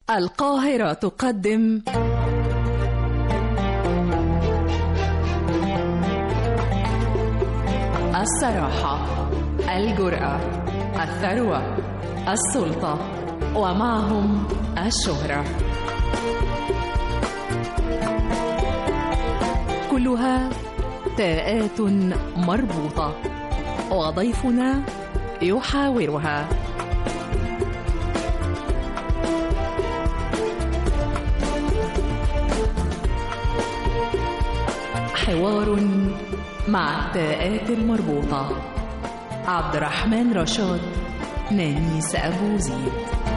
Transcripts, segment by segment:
القاهرة تقدم الصراحة الجرأة الثروة السلطة ومعهم الشهرة كلها تاءات مربوطة وضيفنا يحاورها حوار مع التاءات المربوطة عبد الرحمن رشاد نانيس أبو زيد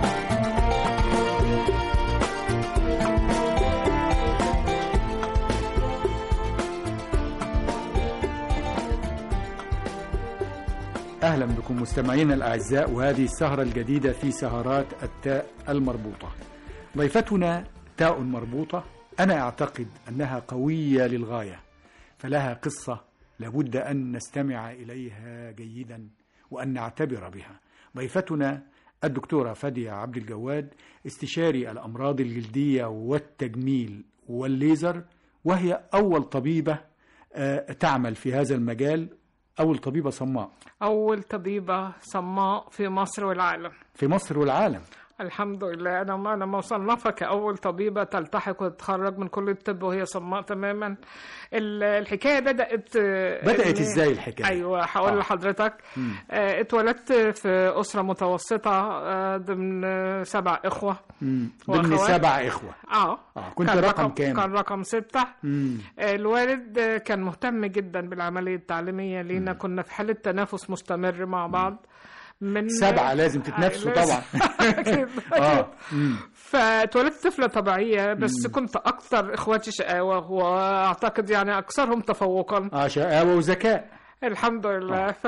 أهلا بكم مستمعينا الأعزاء وهذه السهرة الجديدة في سهرات التاء المربوطة ضيفتنا تاء مربوطة أنا أعتقد أنها قوية للغاية فلها قصة لابد أن نستمع إليها جيدا وأن نعتبر بها ضيفتنا الدكتورة فادية عبد الجواد استشاري الأمراض الجلدية والتجميل والليزر وهي أول طبيبة آه، تعمل في هذا المجال أول طبيبة صماء أول طبيبة صماء في مصر والعالم في مصر والعالم الحمد لله أنا أنا مصنفة كأول طبيبة تلتحق وتتخرج من كلية الطب وهي صماء تماما ال- الحكاية بدأت بدأت إن- إزاي الحكاية؟ أيوة هقول آه. لحضرتك مم. آه، اتولدت في أسرة متوسطة آه، ضمن سبع إخوة مم. ضمن وأخوات. سبع إخوة اه آه، كنت كان رقم كام؟ كان رقم ستة مم. الوالد كان مهتم جدا بالعملية التعليمية لينا كنا في حالة تنافس مستمر مع بعض من سبعة لازم تتنافسوا آه، طبعا أكيد. اه مم. فاتولدت طفلة طبيعية بس كنت أكثر إخواتي شقاوة وأعتقد يعني أكثرهم تفوقا اه شقاوة وذكاء الحمد لله ف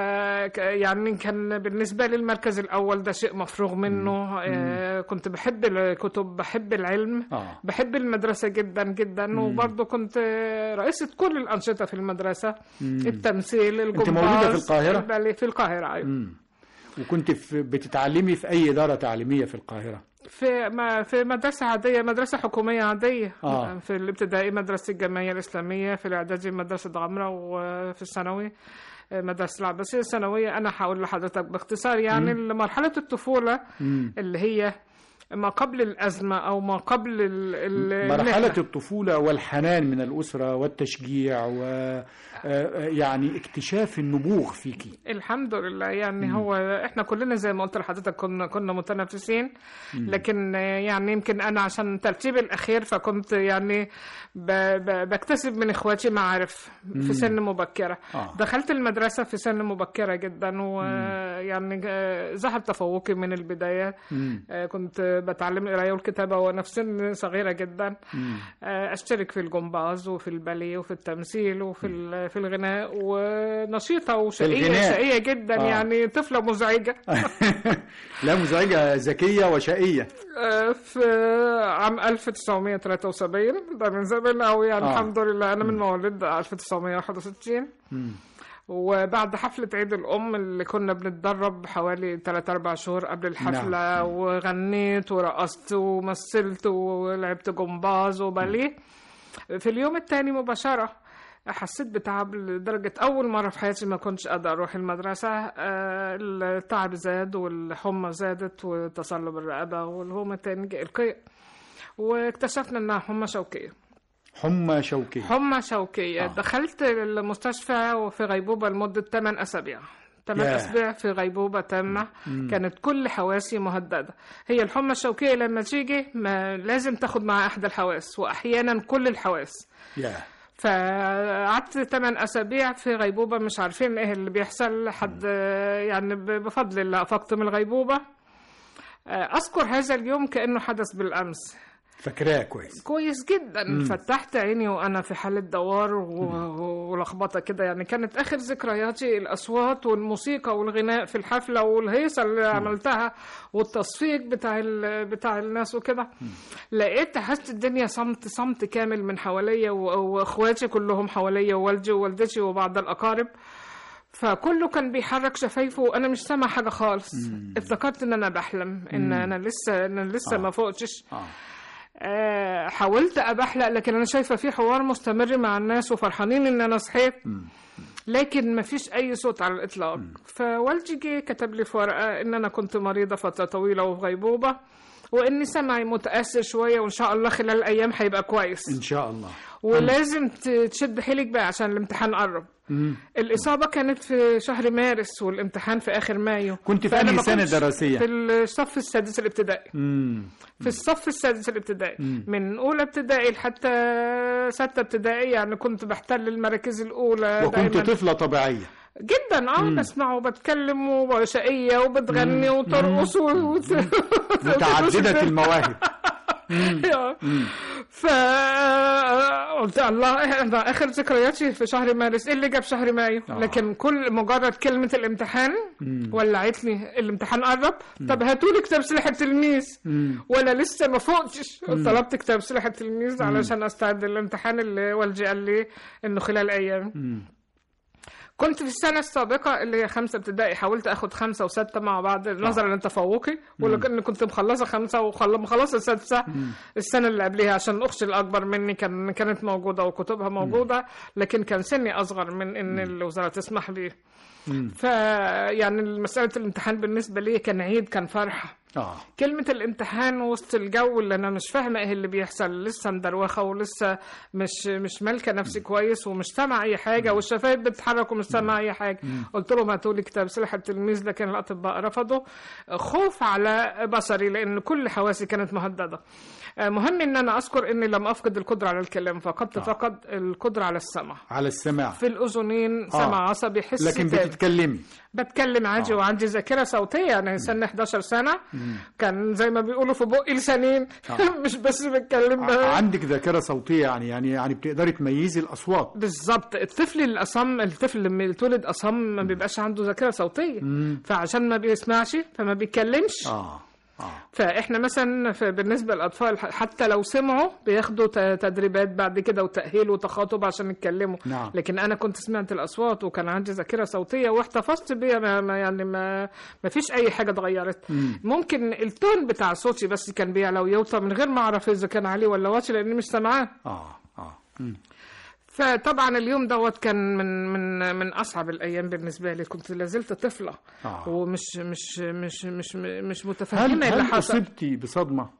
يعني كان بالنسبة لي المركز الأول ده شيء مفروغ منه آه، كنت بحب الكتب بحب العلم اه بحب المدرسة جدا جدا وبرضه كنت رئيسة كل الأنشطة في المدرسة التمثيل الجمباز موجودة في القاهرة؟ الباليه في القاهرة أيوة مم. وكنت في بتتعلمي في أي إدارة تعليمية في القاهرة في ما في مدرسة عادية مدرسة حكومية عادية آه. في الابتدائي مدرسة الجمعية الإسلامية في الإعدادي مدرسة غمرة وفي الثانوي مدرسة العباسية الثانوية أنا هقول لحضرتك باختصار يعني مرحلة الطفولة مم. اللي هي ما قبل الأزمة أو ما قبل ال- ال- مرحلة المحنة. الطفولة والحنان من الأسرة والتشجيع ويعني اكتشاف النبوغ فيكي الحمد لله يعني هو احنا كلنا زي ما قلت لحضرتك كنا كنا متنافسين لكن يعني يمكن انا عشان ترتيبي الاخير فكنت يعني ب ب بكتسب من اخواتي معارف في سن مبكره آه. دخلت المدرسه في سن مبكره جدا ويعني آه، ذهب تفوقي من البدايه مم. آه، كنت بتعلم القرايه والكتابه وانا في سن صغيره جدا آه، اشترك في الجمباز وفي الباليه وفي التمثيل وفي ال- في الغناء ونشيطه وشقيه الغناء. شقيه جدا آه. يعني طفله مزعجه لا مزعجة ذكية وشقية آه، في عام 1973 ده من زمان قوي يعني آه. الحمد لله انا من مواليد 1961 مم. وبعد حفلة عيد الأم اللي كنا بنتدرب حوالي 3 أربع شهور قبل الحفلة نعم. وغنيت ورقصت ومثلت ولعبت جمباز وباليه في اليوم التاني مباشرة حسيت بتعب لدرجة أول مرة في حياتي ما كنتش قادرة أروح المدرسة آه، التعب زاد والحمى زادت وتصلب الرقبة واليوم التاني جاء القيء واكتشفنا إنها حمى شوكية حمى شوكية حمى شوكية آه. آه. دخلت المستشفى وفي غيبوبة لمدة 8 أسابيع 8 ياه. أسابيع في غيبوبة تامة كانت كل حواسي مهددة هي الحمى الشوكية لما تيجي ما لازم تاخد معها أحد الحواس وأحيانا كل الحواس يا فقعدت 8 أسابيع في غيبوبة مش عارفين إيه اللي بيحصل لحد يعني ب- بفضل الله أفقت من الغيبوبة أذكر هذا اليوم كأنه حدث بالأمس فاكراه كويس كويس جدا فتحت عيني وانا في حاله دوار و- ولخبطه كده يعني كانت اخر ذكرياتي الاصوات والموسيقى والغناء في الحفله والهيصه اللي عملتها والتصفيق بتاع ال- بتاع الناس وكده لقيت حاسه الدنيا صمت صمت كامل من حواليا و- واخواتي كلهم حواليا ووالدي ووالدتي وبعض الاقارب فكله كان بيحرك شفايفه وانا مش سامع حاجه خالص افتكرت ان انا بحلم ان انا لسه ان انا لسه آه. ما فوقتش اه آه، حاولت ابحلق لكن انا شايفه في حوار مستمر مع الناس وفرحانين ان انا صحيت لكن ما فيش اي صوت على الاطلاق فوالدي جه كتب لي في ورقه ان انا كنت مريضه فتره طويله وفي غيبوبه واني سمعي متاثر شويه وان شاء الله خلال الايام هيبقى كويس ان شاء الله ولازم ت- تشد حيلك بقى عشان الامتحان قرب الإصابة كانت في شهر مارس والامتحان في آخر مايو كنت في فأنا أنهي ما سنة كنتش دراسية؟ في الصف السادس الابتدائي امم في الصف السادس الابتدائي من أولى ابتدائي لحتى ستة ابتدائي يعني كنت بحتل المراكز الأولى وكنت دايما طفلة طبيعية جدا اه بسمع وبتكلم وشقية وبتغني وترقص وت... متعددة المواهب ف قلت الله أنا اخر ذكرياتي في شهر مارس ايه اللي جاب شهر مايو آه. لكن كل مجرد كلمه الامتحان ولعتني الامتحان قرب طب هاتوا لي كتاب سلاح التلميذ وانا لسه ما فوقتش طلبت كتاب سلاح التلميذ علشان استعد للامتحان اللي والدي قال لي انه خلال ايام كنت في السنة السابقة اللي هي خمسة ابتدائي حاولت اخد خمسة وستة مع بعض نظرا لتفوقي ولكن كنت مخلصة خمسة ومخلصة السادسة السنة اللي قبلها عشان اختي الاكبر مني كان كانت موجودة وكتبها موجودة لكن كان سني اصغر من ان الوزارة تسمح بيه فيعني مسألة الامتحان بالنسبة لي كان عيد كان فرحة اه كلمة الامتحان وسط الجو اللي أنا مش فاهمة إيه اللي بيحصل لسه مدروخة ولسه مش مش مالكة نفسي كويس ومش سامعة أي حاجة والشفايف بتتحرك ومش سامعة أي حاجة قلت لهم هاتوا لي كتاب سلاح التلميذ لكن الأطباء رفضوا خوف على بصري لأن كل حواسي كانت مهددة آه، مهم إن أنا أذكر إني لم أفقد القدرة على الكلام فقدت فقط القدرة على السمع على السماع في الأذنين سمع عصبي حسي لكن تام. بتتكلمي بتكلم عادي آه. وعندي ذاكره صوتيه انا سن 11 سنه كان زي ما بيقولوا في بقي لسانين مش بس بتكلم ع- عندك ذاكرة صوتية يعني يعني يعني بتقدري تميزي الأصوات بالظبط الطفل الاصم الطفل لما يتولد اصم ما بيبقاش عنده ذاكره صوتيه فعشان ما بيسمعش فما بيتكلمش اه اه فاحنا مثلا في بالنسبه للاطفال ح- حتى لو سمعوا بياخدوا ت- تدريبات بعد كده وتاهيل وتخاطب عشان يتكلموا نعم. لكن انا كنت سمعت الاصوات وكان عندي ذاكره صوتيه واحتفظت بيها ما ما يعني ما ما فيش اي حاجه اتغيرت ممكن التون بتاع صوتي بس كان بيعلى ويوطى من غير ما اعرف اذا كان عالي ولا واطي لاني مش سامعاه اه اه مم. فطبعا اليوم دوت كان من من من اصعب الايام بالنسبه لي كنت لازلت طفله آه. ومش مش مش مش مش هل متفهمه اللي هل حصل أصبتي بصدمة؟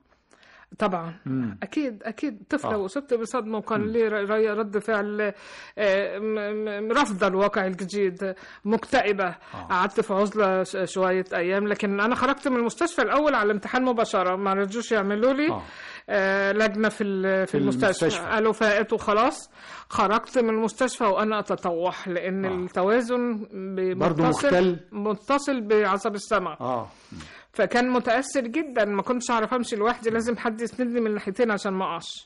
طبعا اكيد اكيد طفله آه. واصبت بصدمه وكان لي ر- ر- رد فعل آه، م- م- رافضه الواقع الجديد مكتئبه قعدت في عزله ش- شويه ايام لكن انا خرجت من المستشفى الاول على الامتحان مباشره ما رجوش يعملوا لي آه. آه، لجنه في ال- في المستشفى المستشفى. قالوا فائت وخلاص خرجت من المستشفى وانا اتطوح لان آه. التوازن ب- برضو متصل مختل؟ متصل بعصب السمع اه فكان متاثر جدا ما كنتش اعرف امشي لوحدي لازم حد يسندني من الناحيتين عشان ما اقعش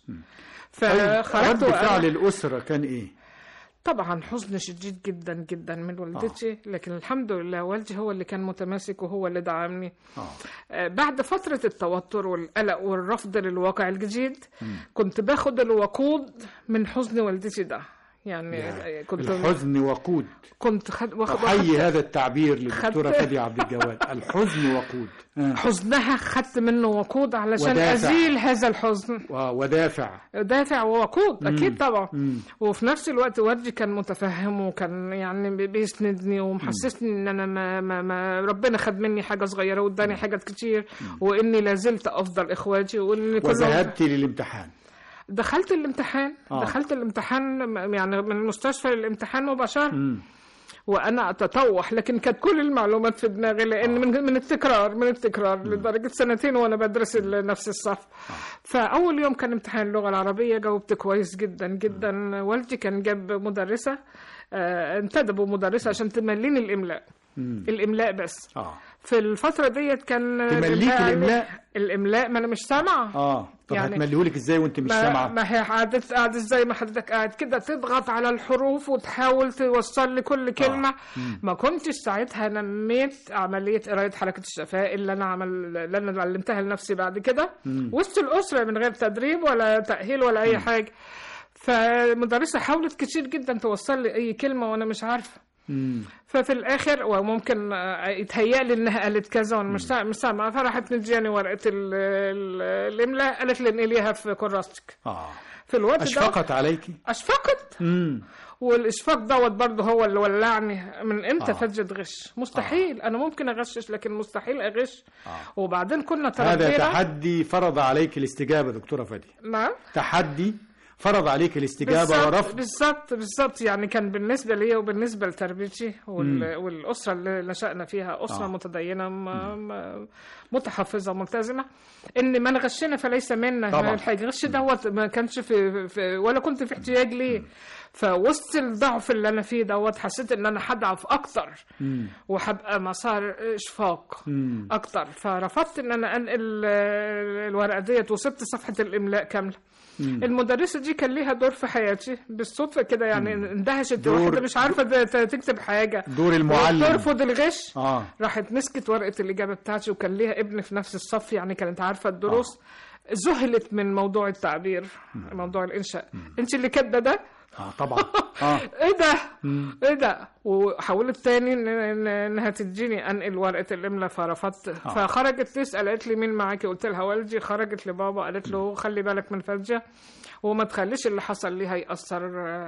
طيب فخرجت رد وأنا- فعل الأسرة كان إيه؟ طبعا حزن شديد جدا جدا من والدتي لكن الحمد لله والدي هو اللي كان متماسك وهو اللي دعمني اه آه، بعد فترة التوتر والقلق والرفض للواقع الجديد كنت باخد الوقود من حزن والدتي ده يعني يعني كنت الحزن وقود كنت خد واخد أحيي هذا التعبير للدكتورة خدت- فادية عبد الجواد الحزن وقود آه. حزنها خدت منه وقود علشان ودافع. ازيل هذا الحزن و- ودافع دافع ووقود اكيد طبعا مم. وفي نفس الوقت والدي كان متفهم وكان يعني بي- بيسندني ومحسسني ان انا ما, ما, ما ربنا خد مني حاجه صغيره واداني حاجات كتير واني لازلت افضل اخواتي واني كلهم وذهبت للامتحان دخلت الامتحان آه. دخلت الامتحان م- يعني من المستشفى للامتحان مباشره مم. وانا اتطوح لكن كانت كل المعلومات في دماغي لان من من التكرار من التكرار لدرجه سنتين وانا بدرس ال- نفس الصف فاول يوم كان امتحان اللغه العربيه جاوبت كويس جدا جدا والدي كان جاب مدرسه آه، انتدبوا مدرسه عشان تمليني الاملاء الاملاء بس اه في الفتره ديت كان تمليك الإملاء؟ الاملاء ما انا مش سامعه اه طب يعني هتمليهولك ازاي وانت مش ما, سامعه ما هي قعدت قعدت زي ما حضرتك قاعد كده تضغط على الحروف وتحاول توصل لي كل كلمه ما كنتش ساعتها نميت عمليه قرايه حركه الشفاء اللي انا عمل اللي انا علمتها لنفسي بعد كده وسط الاسره من غير تدريب ولا تاهيل ولا اي حاجه فالمدرسه حاولت كتير جدا توصل لي اي كلمه وانا مش عارفه مم. ففي الاخر وممكن آه، يتهيأ لي انها قالت كذا وانا مش سا- مش سامعه فراحت مدياني ورقه ال- ال- الاملاء قالت لي انقليها في كراستك اه في الوقت ده اشفقت عليك اشفقت مم. والاشفاق دوت برضه هو اللي ولعني من امتى آه. آه. فجت غش مستحيل آه. انا ممكن اغشش لكن مستحيل اغش آه. آه. وبعدين كنا هذا تربينا تحدي فرض عليك الاستجابة دكتورة فادية نعم تحدي فرض عليك الاستجابة بالظبط ورفض بالظبط بالظبط يعني كان بالنسبه لي وبالنسبه لتربيتي وال... والاسره اللي نشأنا فيها اسره آه. آه. متدينه م... م... متحفظه ملتزمه ان من غشنا فليس منا طبعاً. الحاجه غش دوت ما كانش في... في ولا كنت في احتياج ليه فوسط الضعف اللي انا فيه دوت حسيت ان انا هضعف اكتر مم. وهبقى مسار اشفاق مم. اكتر فرفضت ان انا انقل آه، الورقه ديت وسبت صفحه الاملاء كامله المدرسه دي كان ليها دور في حياتي بالصدفه كده يعني اندهشت دور- واحده مش عارفه ت- ت- تكتب حاجه دور المعلم ترفض الغش اه راحت مسكت ورقه الاجابه بتاعتي وكان ليها ابن في نفس الصف يعني كانت عارفه الدروس ذهلت من موضوع التعبير موضوع الانشاء انت اللي كاتبه ده اه طبعا اه ايه ده ايه ده وحاولت تاني إن- إن- انها تديني انقل ورقه الاملاء فرفضت فخرجت تسال قالت لي مين معاكي قلت لها والدي خرجت لبابا قالت له خلي بالك من فرجه وما تخليش اللي حصل ليها ياثر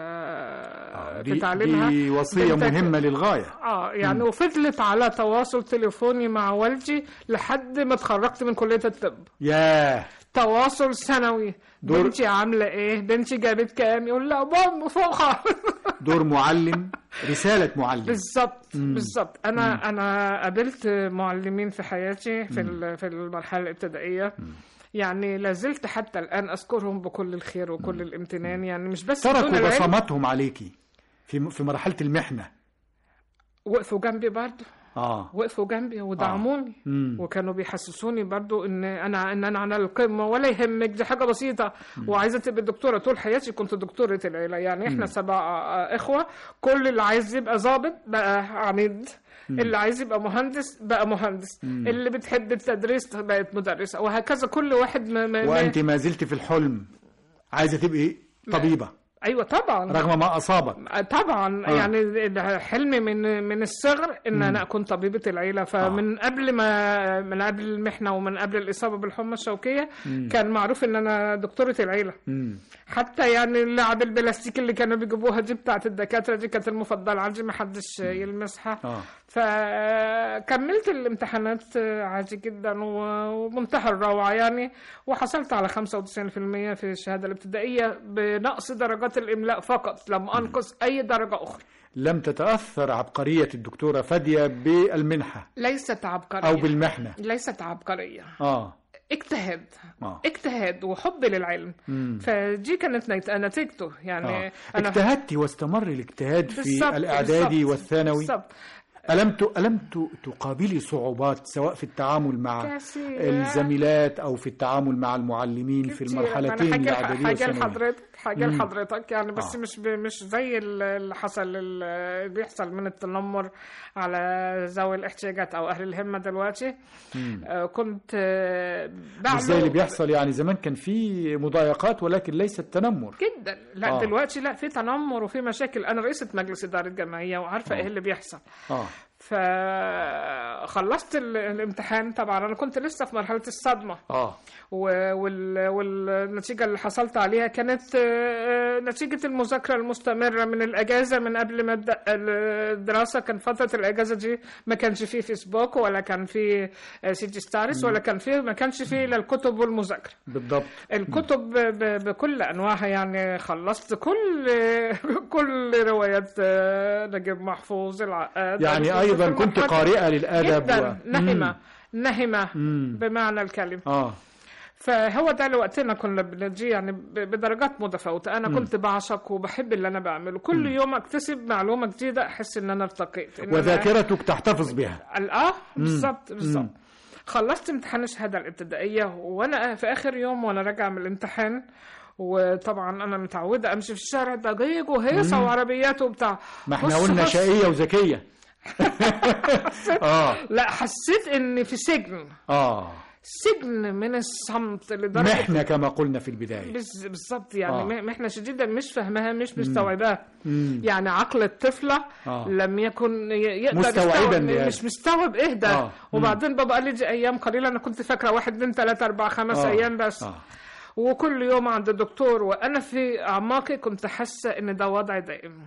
آه، في دي, تعليمها دي وصية بنتك- مهمة للغاية اه يعني وفضلت على تواصل تليفوني مع والدي لحد ما اتخرجت من كليه الطب ياه تواصل سنوي دور- بنتي عامله ايه بنتي جابت كام يقول لا بوم فوقها دور معلم رسالة معلم بالظبط بالظبط انا انا قابلت معلمين في حياتي في ال- في المرحله الابتدائيه يعني لازلت حتى الان اذكرهم بكل الخير وكل الامتنان يعني مش بس بدون تركوا العلم بصماتهم عليكي في في مرحلة المحنة وقفوا جنبي برضه اه وقفوا جنبي ودعموني مم. وكانوا بيحسسوني برضو ان انا ان انا على القمه ولا يهمك دي حاجه بسيطه وعايزه تبقى دكتوره طول حياتي كنت دكتوره العيله يعني احنا سبع آه، اخوه كل اللي عايز يبقى ضابط بقى عميد اللي عايز يبقى مهندس بقى مهندس اللي بتحب التدريس بقت مدرسه وهكذا كل واحد ما ما وانت ما زلت في الحلم عايزة تبقي طبيبة ايوه طبعا رغم ما أصابك طبعا آه. آه. يعني حلمي من من الصغر ان انا اكون طبيبه العيله فمن آه. قبل ما من قبل المحنه ومن قبل الاصابه بالحمى الشوكيه كان معروف ان انا دكتوره العيله مم. حتى يعني اللعب البلاستيك اللي كانوا بيجيبوها دي بتاعت الدكاتره دي كانت المفضله عندي ما حدش يلمسها اه فكملت الامتحانات عادي جدا و- ومنتهى الروعة يعني وحصلت على 95% في الشهادة الابتدائية بنقص درجات الإملاء فقط لم أنقص أي درجة أخرى لم تتأثر عبقرية الدكتورة فادية بالمنحة ليست عبقرية أو بالمحنة ليست عبقرية اه اجتهاد آه. اجتهاد وحب للعلم مم. فدي كانت نت- نتيجته يعني آه. اجتهدت واستمر الاجتهاد في بالظبط، الإعدادي بالظبط، والثانوي بالظبط ألم ت... ألم ت... تقابلي صعوبات سواء في التعامل مع كثير. الزميلات أو في التعامل مع المعلمين في كتير. المرحلتين أنا حاجة الإعدادية حاجة والثانوية لحضرتك حاجة مم. لحضرتك يعني بس آه. مش ب... مش زي ال- اللي حصل ال- اللي بيحصل من التنمر على ذوي الاحتياجات أو أهل الهمة دلوقتي آه كنت آه، مش زي اللي بعمل بيحصل يعني زمان كان في مضايقات ولكن ليست تنمر جدا لا آه. آه. دلوقتي لا في تنمر وفي مشاكل انا رئيسة مجلس إدارة جمعية وعارفة آه. ايه اللي بيحصل اه فخلصت ال- الامتحان طبعا انا كنت لسه في مرحلة الصدمة اه و- وال- والنتيجة اللي حصلت عليها كانت آه، نتيجة المذاكرة المستمرة من الأجازة من قبل ما أبدأ الدراسة كان فترة الأجازة دي ما كانش فيه فيسبوك ولا كان فيه آه، سيتي ستارز ولا كان فيه ما كانش فيه إلا الكتب والمذاكرة بالضبط الكتب ب- ب- بكل أنواعها يعني خلصت كل كل روايات آه، نجيب محفوظ العقاد يعني أبو أيضا يوسف كنت المحمد. قارئة للأدب جدا و- نهمة نهمة مم. بمعنى الكلمة اه فهو ده اللي وقتنا كنا بنجي يعني ب- بدرجات متفاوتة أنا كنت بعشق وبحب اللي أنا بعمله كل يوم أكتسب معلومة جديدة أحس إن أنا ارتقيت إن أنا- وذاكرتك تحتفظ بها ال- اه بالظبط بالظبط خلصت امتحان الشهاده الابتدائيه وانا في اخر يوم وانا راجعه من الامتحان وطبعا انا متعوده امشي في الشارع ضجيج وهيصه وعربيات وبتاع ما احنا بص قلنا بص. شقية وذكية اه لا حسيت اني في سجن اه سجن من الصمت لدرجه محنة كما قلنا في البداية بز- بالظبط يعني آه. آه. محنه شديده مش فاهماها مش مستوعباها يعني عقل الطفله آه. آه. لم يكن ي- يقدر مستوعباً يستوعب لهذا. مش مستوعب ايه ده آه. آه. وبعدين بابا قال لي دي ايام قليله انا كنت فاكره واحد اتنين تلاته اربعه خمس آه. آه. ايام بس آه. آه. وكل يوم عند الدكتور وانا في اعماقي كنت حاسه ان ده وضع دائم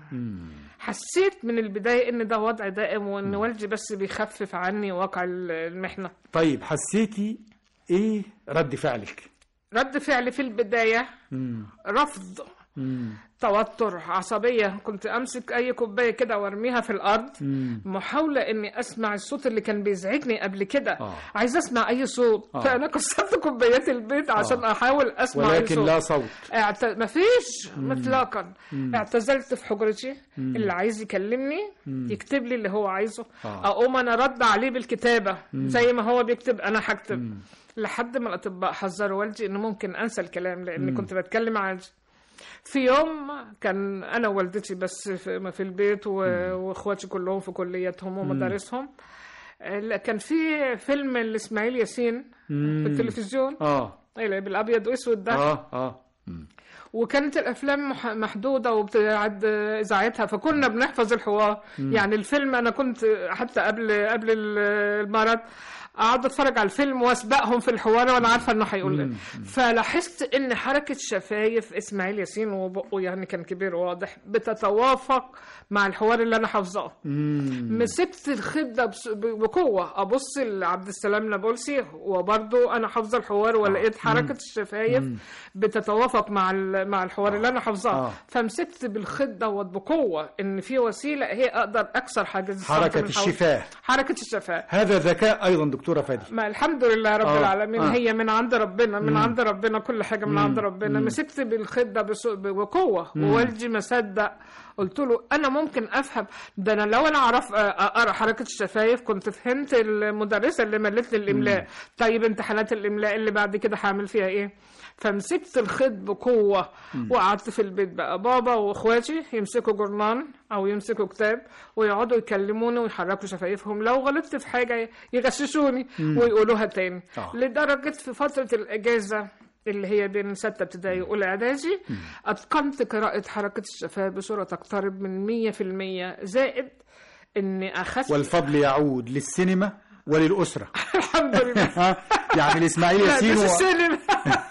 حسيت من البدايه ان ده وضع دائم وان والدي بس بيخفف عني واقع ال- المحنه طيب حسيتي ايه رد فعلك رد فعلي في البدايه رفض توتر عصبية كنت أمسك أي كوباية كده وأرميها في الأرض محاولة إني أسمع الصوت اللي كان بيزعجني قبل كده آه. عايز أسمع أي صوت آه. فأنا كسرت كوبايات البيت عشان أحاول أسمع أي ولكن صوت لا صوت اعت... مفيش اطلاقا اعتزلت في حجرتي اللي عايز يكلمني يكتب لي اللي هو عايزه آه. اقوم انا رد عليه بالكتابه زي ما هو بيكتب انا هكتب لحد ما الاطباء حذروا والدي انه ممكن انسى الكلام لاني كنت بتكلم عادي في يوم كان انا ووالدتي بس في, في البيت و... واخواتي كلهم في كلياتهم ومدارسهم لا، كان في فيلم لاسماعيل ياسين في التلفزيون اه اللي بالابيض واسود ده اه اه وكانت الافلام مح- محدوده وبتعد اذاعتها فكنا بنحفظ الحوار يعني الفيلم انا كنت حتى قبل قبل ال- المرض اقعد اتفرج على الفيلم واسبقهم في الحوار وانا عارفه انه هيقول ايه فلاحظت ان حركه شفايف اسماعيل ياسين وبقه يعني كان كبير واضح بتتوافق مع الحوار اللي انا حافظاه مسكت الخده بس- ب- بقوه ابص لعبد السلام نابلسي وبرضه انا حافظه الحوار ولقيت حركه الشفايف بتتوافق مع ال- مع الحوار اللي انا حافظاه آه. فمسكت بالخده وبقوه ان في وسيله هي اقدر اكسر حاجز الصمت حركة من حول- الشفاه حركه الشفاه هذا ذكاء ايضا دكتوره فادي ما الحمد لله رب آه، العالمين آه. هي من عند ربنا من عند ربنا كل حاجه من عند ربنا مسكت بالخده بس- بقوه ووالدي ما صدق قلت له انا ممكن افهم ده انا لو انا اعرف اقرا حركه الشفايف كنت فهمت المدرسه اللي ملت لي الاملاء طيب امتحانات الاملاء اللي بعد كده هعمل فيها ايه فمسكت الخيط بقوه وقعدت في البيت بقى بابا واخواتي يمسكوا جورنان او يمسكوا كتاب ويقعدوا يكلموني ويحركوا شفايفهم لو غلطت في حاجه يغششوني ويقولوها تاني آه. لدرجه في فتره الاجازه اللي هي بين ستة ابتدائي وأولى إعدادي أتقنت قراءة حركة الشفاه بصورة تقترب من مية في المية زائد إني أخذت والفضل يعود للسينما وللاسره الحمد لله يعني الاسماعيلي لا ياسين مش و... السينما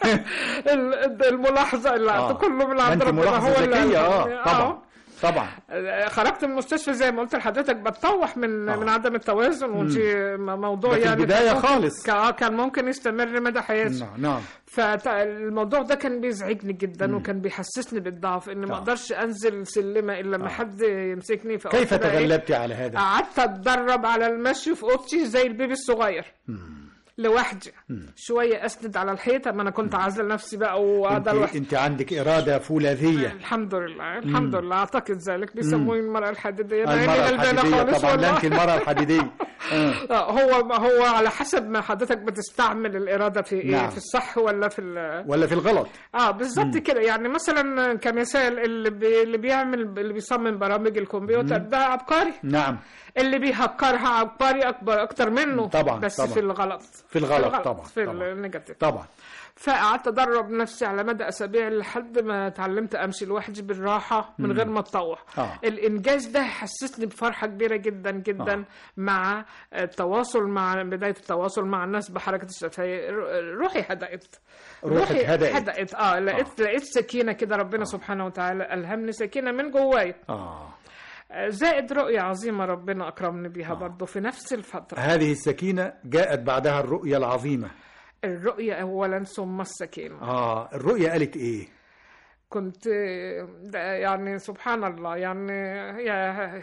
ال- الملاحظة اللي آه. كله من ما عند انت ربنا ملاحظه هو اللي ذكيه علمني. اه طبعا طبعا خرجت من المستشفى زي ما قلت لحضرتك بتطوح من آه. من عدم التوازن ودي م- موضوع ده في يعني البداية كان ممكن- خالص. كان كان ممكن يستمر مدى حياتي نعم نعم فالموضوع ده كان بيزعجني جدا وكان بيحسسني بالضعف ان ما آه. اقدرش انزل سلمه الا لما حد يمسكني فقلت كيف بقى إيه؟ تغلبت على هذا قعدت اتدرب على المشي في اوضتي زي البيبي الصغير لوحدي شويه اسند على الحيطه ما انا كنت عازله نفسي بقى انت, وقاعده لوحدي انت عندك اراده فولاذيه الحمد لله الحمد لله اعتقد ذلك بيسموني المراه الحديديه مع إني المراه غلبانة الحديديه خالص طبعا لا والله. انت المراه الحديديه آه. آه، هو هو على حسب ما حضرتك بتستعمل الاراده في ايه نعم. في الصح ولا في ال- ولا في الغلط اه بالظبط كده يعني مثلا كمثال اللي بي اللي بيعمل اللي بيصمم برامج الكمبيوتر ده عبقري نعم اللي بيهكرها عبقري اكبر اكتر منه طبعا، بس طبعا. في الغلط في الغلط طبعا، في طبعا. النيجاتيف طبعا فقعدت ادرب نفسي على مدى اسابيع لحد ما اتعلمت امشي لوحدي بالراحه من غير ما اتطوح آه. الانجاز ده حسسني بفرحه كبيره جدا جدا آه. مع التواصل مع بدايه التواصل مع الناس بحركه الشفايف روحي هدأت روحك روحي هدأت. هدأت اه لقيت لقيت سكينه كده ربنا سبحانه وتعالى الهمني سكينه من جوايا اه زائد رؤية عظيمة ربنا أكرمني بيها برضه في نفس الفترة هذه السكينه جاءت بعدها الرؤيه العظيمه الرؤية أولا ثم السكينة اه الرؤيه قالت ايه كنت ده يعني سبحان الله يعني يا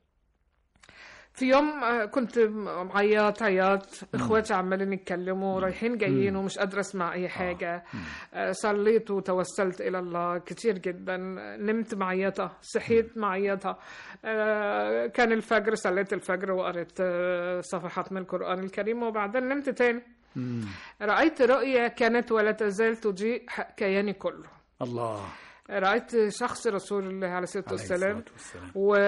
في يوم كنت عياط عياط اخواتي عمالين يتكلموا رايحين جايين ومش قادره اسمع اي حاجه صليت وتوسلت الى الله كتير جدا نمت معيطه صحيت معيطه آه، كان الفجر صليت الفجر وقريت آه، صفحات من القران الكريم وبعدين نمت تاني رأيت رؤية كانت ولا تزال تضيء كياني كله الله رأيت شخص رسول الله عليه الصلاة عليه والسلام الصلاة والسلام.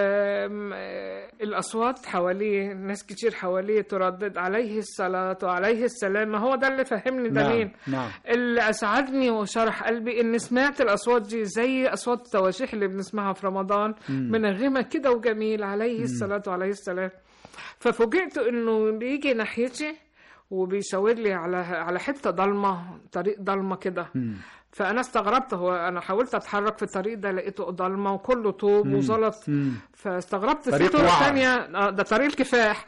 والأصوات حواليه ناس كتير حواليه تردد عليه الصلاة وعليه السلام ما هو ده اللي فهمني ده نعم، مين نعم. اللي أسعدني وشرح قلبي إني سمعت الأصوات دي زي أصوات التواشيح اللي بنسمعها في رمضان منغمة كده وجميل عليه الصلاة وعليه السلام ففوجئت إنه بيجي ناحيتي وبيشاور لي على على حته ضلمه طريق ضلمه كده فانا استغربت هو انا حاولت اتحرك في الطريق ده لقيته ضلمه وكله طوب وزلط فاستغربت في طريق طرق وعر. تانية آه، ده طريق الكفاح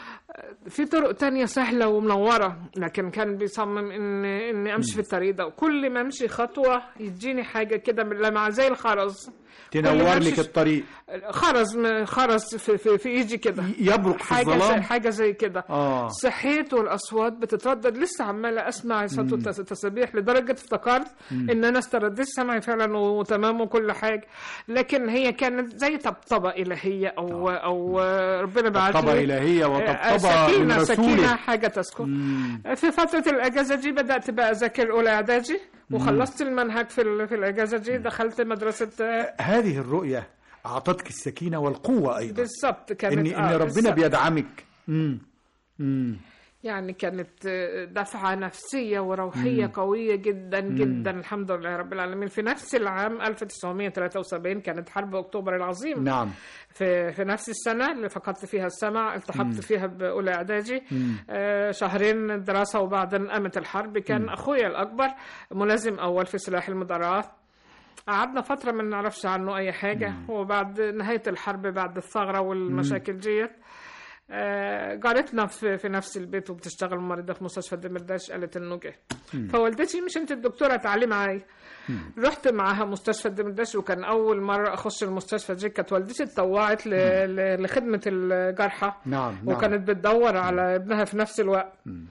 في طرق تانية سهلة ومنورة لكن كان بيصمم ان اني امشي في الطريق ده وكل ما امشي خطوة يديني حاجة كده من لمعة زي الخرز كل ما تنور أمشي لك الطريق خرز م- خرز في, في, في ايدي كده يبرق في حاجة زي الظلام حاجة زي كده آه. صحيت والاصوات بتتردد لسه عماله اسمع صوت التس- التسابيح لدرجه افتكرت ان انا استرديت سمعي فعلا وتمام وكل حاجه لكن هي كانت زي طبطبه الهيه او او ربنا بعت طبطبة لي إلهية وطبطبة سكينه من سكينه رسوله حاجه تسكن في فتره الاجازه دي بدات بقى اذاكر اولى اعدادي وخلصت المنهج في ال- في الاجازه دي دخلت مدرسه آه، هذه الرؤية أعطتك السكينة والقوة أيضا بالظبط كانت إن إن آه، ربنا بالظبط. بيدعمك مم. مم. يعني كانت دفعة نفسية وروحية قوية جدا جدا الحمد لله رب العالمين في نفس العام 1973 كانت حرب أكتوبر العظيم نعم في في نفس السنة اللي فقدت فيها السمع التحقت فيها بأولى إعدادي آه شهرين دراسة وبعدين قامت الحرب كان أخويا الأكبر ملازم أول في سلاح المدرعات قعدنا فترة ما نعرفش عنه أي حاجة وبعد نهاية الحرب بعد الثغرة والمشاكل ديت آه، جارتنا في, في نفس البيت وبتشتغل ممرضة في مستشفى دمرداش قالت انه جه فوالدتي مش انت الدكتورة تعالي معايا رحت معاها مستشفى دمرداش وكان اول مرة اخش المستشفى دي كانت والدتي اتطوعت ل- ل- لخدمة الجرحى نعم، نعم. وكانت بتدور على ابنها في نفس الوقت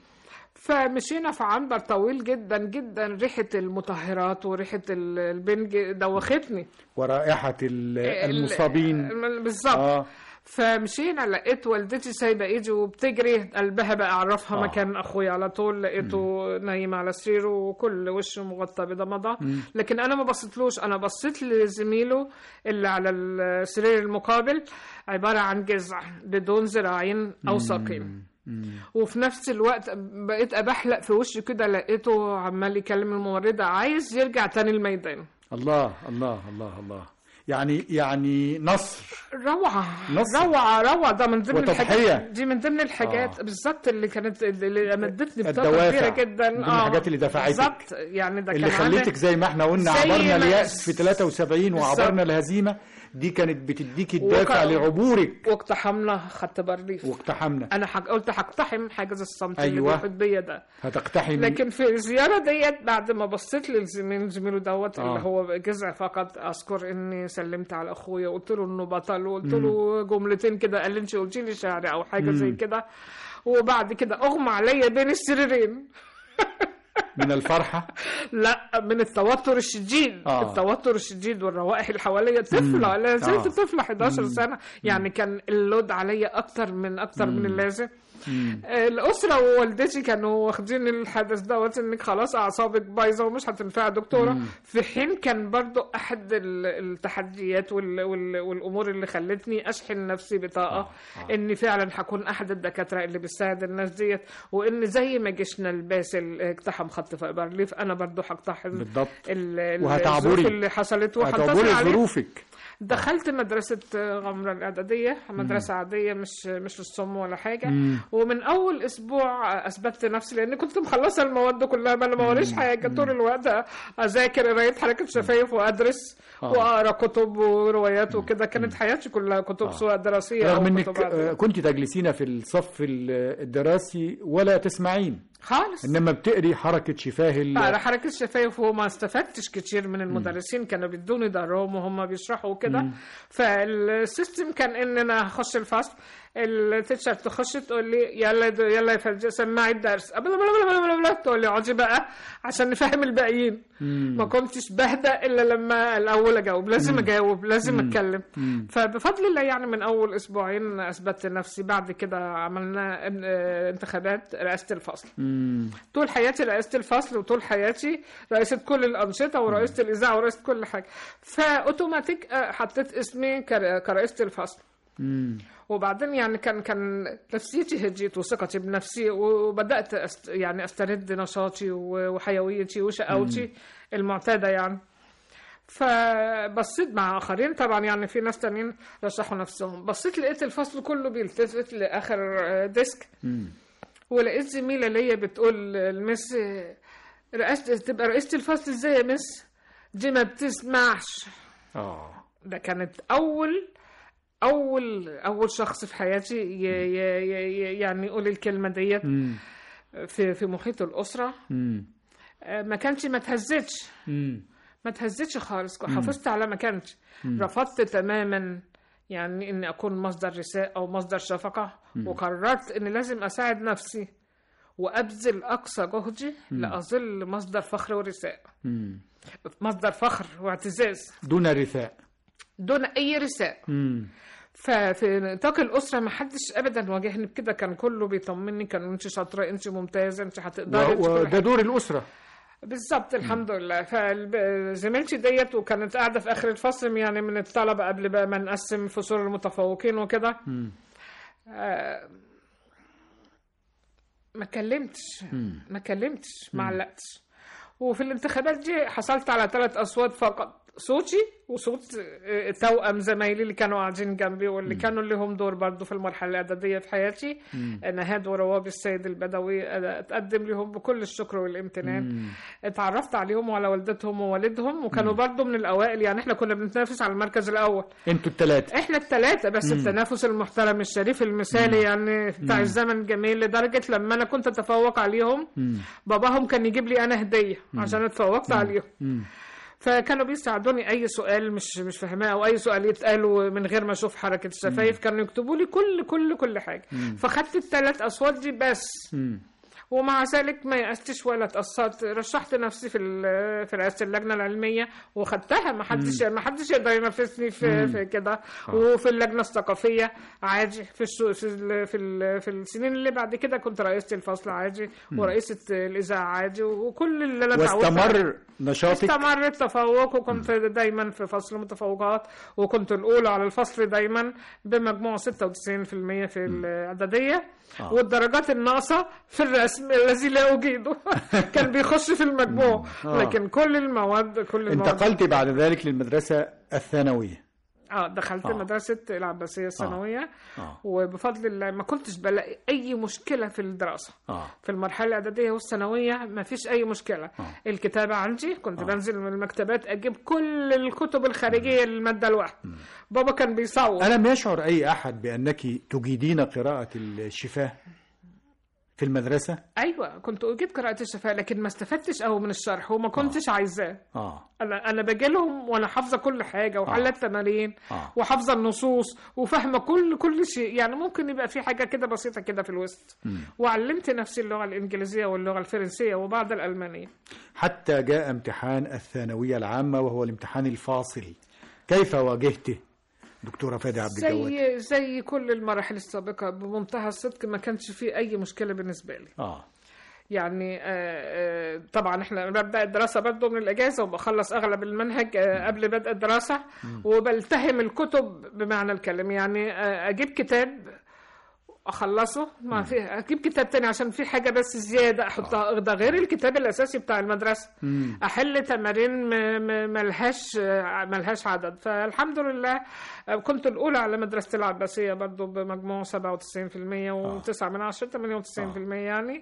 فمشينا في عنبر طويل جدا جدا ريحة المطهرات وريحة ال- البنج دوختني ورائحة ال- المصابين ال- بالظبط آه. فمشينا لقيت والدتي سايبه ايدي وبتجري قلبها بقى اعرفها آه. مكان اخويا على طول لقيته نايم على سريره وكل وشه مغطى بضمضه لكن انا ما بصيتلوش انا بصيت لزميله اللي على السرير المقابل عباره عن جذع بدون ذراعين او ساقين وفي نفس الوقت بقيت ابحلق في وشه كده لقيته عمال يكلم الممرضه عايز يرجع تاني الميدان الله الله الله الله يعني يعني نصر روعة نصر. روعة روعة ده من ضمن وتضحية. الحاجات دي من ضمن الحاجات آه. بالظبط اللي كانت اللي مدتني بطاقة الدوافع. كبيرة جدا من ضمن الحاجات اللي دفعتك. بالظبط يعني ده اللي كان عامل- خليتك زي ما احنا قلنا زي عبرنا ما- اليأس في 73 وعبرنا بالظبط. الهزيمة دي كانت بتديك الدافع وك- لعبورك واقتحمنا خدت بارليف واقتحمنا انا حق... قلت هقتحم حاجز الصمت اللي أيوة. بيحيط بيا ده هتقتحم لكن في الزيارة ديت بعد ما بصيت للزميل زميله دوت آه. اللي هو جزع فقط اذكر اني سلمت على اخويا وقلت له انه بطل وقلت له جملتين كده قال لي انت قلتي لي شعري او حاجه زي كده وبعد كده اغمى عليا بين السريرين من الفرحة لا من التوتر الشديد آه. التوتر الشديد والروائح اللي حواليا طفله لا زلت آه. طفله 11 سنه يعني كان اللود عليا اكتر من اكتر من اللازم آه، الاسره ووالدتي كانوا واخدين الحدث دوت انك خلاص اعصابك بايظه ومش هتنفع دكتوره في حين كان برضو احد ال- التحديات وال وال والامور اللي خلتني اشحن نفسي بطاقه اني فعلا هكون احد الدكاتره اللي بتساعد الناس ديت وان زي ما جيشنا الباسل اقتحم خط في بارليف انا برضو هقتحم بالضبط. ال- ال- وهتعبري. الظروف اللي حصلت وهنتصر هتعبري عليها ظروفك دخلت مدرسة غمرة الإعدادية مدرسة عادية مش مش للصم ولا حاجة ومن أول أسبوع أثبتت نفسي لأني كنت مخلصة المواد كلها ما أنا ما وريش حاجة طول الوقت أذاكر قراية حركة شفايف وأدرس آه. وأقرأ كتب وروايات وكده كانت حياتي كلها كتب سواء دراسية أو رغم انك كتب عادية. آه، كنت تجلسين في الصف ال- الدراسي ولا تسمعين خالص انما بتقري حركة شفاه ال- على حركة الشفايف وما استفدتش كتير من المدرسين كانوا بيدوني ظهرهم وهم بيشرحوا وكده فالسيستم كان ان انا اخش الفصل التيتشر تخش تقول لي يلا د- يلا يا فرجة سمعي الدرس بلا بلا بلا بلا بلا تقول لي اقعدي بقى عشان نفهم الباقيين ما كنتش بهدأ الا لما الاول اجاوب لازم اجاوب لازم اتكلم فبفضل الله يعني من اول اسبوعين اثبتت نفسي بعد كده عملنا ان- آه، انتخابات رئاسه الفصل مم. طول حياتي رئيسة الفصل وطول حياتي رئيسة كل الأنشطة ورئيسة الإذاعة ورئيسة كل حاجة فأوتوماتيك آه، حطيت اسمي كر- كرئيسة الفصل مم. وبعدين يعني كان كان نفسيتي هديت وثقتي بنفسي وبدأت أست يعني أسترد نشاطي و- وحيويتي وشقاوتي المعتادة يعني فبصيت مع آخرين طبعا يعني في ناس تانيين رشحوا نفسهم بصيت لقيت الفصل كله بيلتفت لآخر آه، ديسك مم. ولقيت زميلة ليا بتقول المس رئاسة تبقى رئيسة الفصل ازاي يا مس دي ما بتسمعش اه ده كانت أول أول أول شخص في حياتي ي ي ي يعني يقول الكلمة ديت مم. في في محيط الأسرة مم. آه، ما كانش ما تهزتش مم. ما تهزتش خالص حافظت على مكانتي رفضت تماما يعني اني اكون مصدر رساء او مصدر شفقه وقررت اني لازم اساعد نفسي وابذل اقصى جهدي لاظل مصدر فخر ورساء مم. مصدر فخر واعتزاز دون رثاء دون اي رساء مم. ففي نطاق الاسره ما حدش ابدا واجهني بكده كان كله بيطمني كان انت شاطره انت ممتازه انت هتقدري انت و- كل وده حاجة. دور الأسرة بالظبط الحمد لله فزميلتي ديت وكانت قاعده في اخر الفصل يعني من الطلبه قبل بقى ما نقسم فصول المتفوقين وكده آه، ما كلمتش ما كلمتش ما علقتش وفي الانتخابات دي حصلت على ثلاث اصوات فقط صوتي وصوت آه، توأم زمايلي اللي كانوا قاعدين جنبي واللي كانوا لهم دور برضه في المرحله الاعداديه في حياتي نهاد وروابي السيد البدوي أنا اتقدم لهم بكل الشكر والامتنان اتعرفت عليهم وعلى والدتهم ووالدهم وكانوا برضه من الاوائل يعني احنا كنا بنتنافس على المركز الاول انتوا الثلاثة احنا الثلاثة بس التنافس المحترم الشريف المثالي يعني بتاع الزمن الجميل لدرجة لما انا كنت اتفوق عليهم باباهم كان يجيب لي انا هدية عشان اتفوقت عليهم فكانوا بيساعدوني اي سؤال مش مش فاهماه او اي سؤال يتقالوا من غير ما اشوف حركه الشفايف كانوا يكتبوا لي كل كل كل حاجه فخدت الثلاث اصوات دي بس مم. ومع ذلك ما يأستش ولا اتأثرت رشحت نفسي في ال- في رئاسة اللجنة العلمية وخدتها ما حدش ما حدش يقدر ينافسني في في كده وفي اللجنة الثقافية عادي في الشو في ال في, ال في السنين اللي بعد كده كنت رئيسة الفصل عادي ورئيسة الإذاعة عادي وكل اللي أنا اتعودت عليه. واستمر نشاطك استمر التفوق وكنت دايما في فصل متفوقات وكنت الأولى على الفصل دايما بمجموع 96% في الإعدادية آه. والدرجات الناقصة في الرسم الذي لا أجيده كان بيخش في المجموع آه. لكن كل المواد كل المواد انتقلت بعد ذلك للمدرسة الثانوية اه دخلت آه. مدرسة العباسية الثانوية آه. وبفضل الله ما كنتش بلاقي أي مشكلة في الدراسة آه. في المرحلة الإعدادية والثانوية ما فيش أي مشكلة آه. الكتابة عندي كنت بنزل من المكتبات أجيب كل الكتب الخارجية للمادة الواحدة بابا كان بيصور ألم يشعر أي أحد بأنك تجيدين قراءة الشفاه في المدرسة؟ أيوة كنت أجيد قراءة الشفاء لكن ما استفدتش أوي من الشرح وما كنتش عايزاه آه انا انا باجي لهم وانا حافظه كل حاجه وحلت تمارين آه. وحافظه النصوص وفاهمه كل كل شيء يعني ممكن يبقى في حاجه كده بسيطه كده في الوسط وعلمت نفسي اللغه الانجليزيه واللغه الفرنسيه وبعض الالمانيه حتى جاء امتحان الثانوية العامة وهو الامتحان الفاصل كيف واجهته دكتورة فادي عبد الجواد؟ زي زي كل المراحل السابقه بمنتهى الصدق ما كانش في اي مشكله بالنسبه لي آه يعني آه، آه، طبعا احنا ببدا الدراسه برضه من الاجازه وبخلص اغلب المنهج آه، قبل بدء الدراسه وبلتهم الكتب بمعنى الكلمه يعني آه، اجيب كتاب اخلصه ما في اجيب كتاب تاني عشان في حاجه بس زياده احطها ده غير الكتاب الاساسي بتاع المدرسه احل تمارين م- م- ملهاش آه، ملهاش عدد فالحمد لله آه، كنت الاولى على مدرسه العباسيه برضو بمجموع 97% و9 من 10 98% يعني